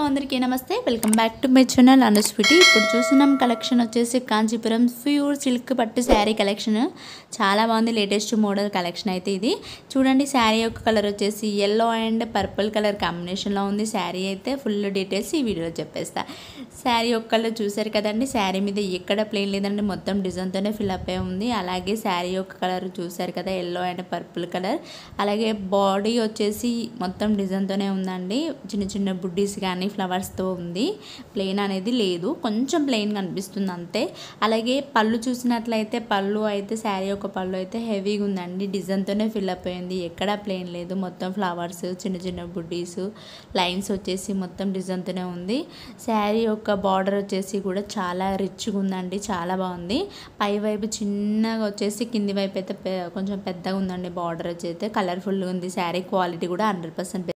అందరికీ నమస్తే welcome back to my channel అనుస్విటి ఇప్పుడు చూస్తున్నాం కలెక్షన్ వచ్చేసి కాంచీపురం ప్యూర్ సిల్క్ పట్టు శారీ కలెక్షన్ చాలా బాగుంది లేటెస్ట్ మోడల్ కలెక్షన్ అయితే ఇది చూడండి శారీ యొక్క కలర్ వచ్చేసి ఎల్లో అండ్ పర్పుల్ కలర్ కాంబినేషన్లో ఉంది శారీ అయితే ఫుల్ డీటెయిల్స్ ఈ వీడియోలో చెప్పేస్తా శారీ యొక్క కలర్ చూసారు కదండి శారీ మీద ఎక్కడ ప్లేన్ లేదండి మొత్తం డిజైన్తోనే ఫిల్అప్ అయి ఉంది అలాగే శారీ యొక్క కలర్ చూసారు కదా ఎల్లో అండ్ పర్పుల్ కలర్ అలాగే బాడీ వచ్చేసి మొత్తం డిజైన్తోనే ఉందండి చిన్న చిన్న బుడ్డీస్ కానీ ఫ్లవర్స్తో ఉంది ప్లెయిన్ అనేది లేదు కొంచెం ప్లెయిన్ కనిపిస్తుంది అంతే అలాగే పళ్ళు చూసినట్లయితే పళ్ళు అయితే శారీ యొక్క పళ్ళు అయితే హెవీగా ఉందండి డిజైన్తోనే ఫిల్అప్ అయింది ఎక్కడా ప్లెయిన్ లేదు మొత్తం ఫ్లవర్స్ చిన్న చిన్న బుడ్డీస్ లైన్స్ వచ్చేసి మొత్తం డిజైన్తోనే ఉంది శారీ యొక్క బార్డర్ వచ్చేసి కూడా చాలా రిచ్గా ఉందండి చాలా బాగుంది పై వైపు చిన్నగా వచ్చేసి కింది వైపు అయితే పె- కొంచెం పెద్దగా ఉందండి బార్డర్ వచ్చి అయితే కలర్ఫుల్గా ఉంది శారీ క్వాలిటీ కూడా హండ్రెడ్ పర్సెంట్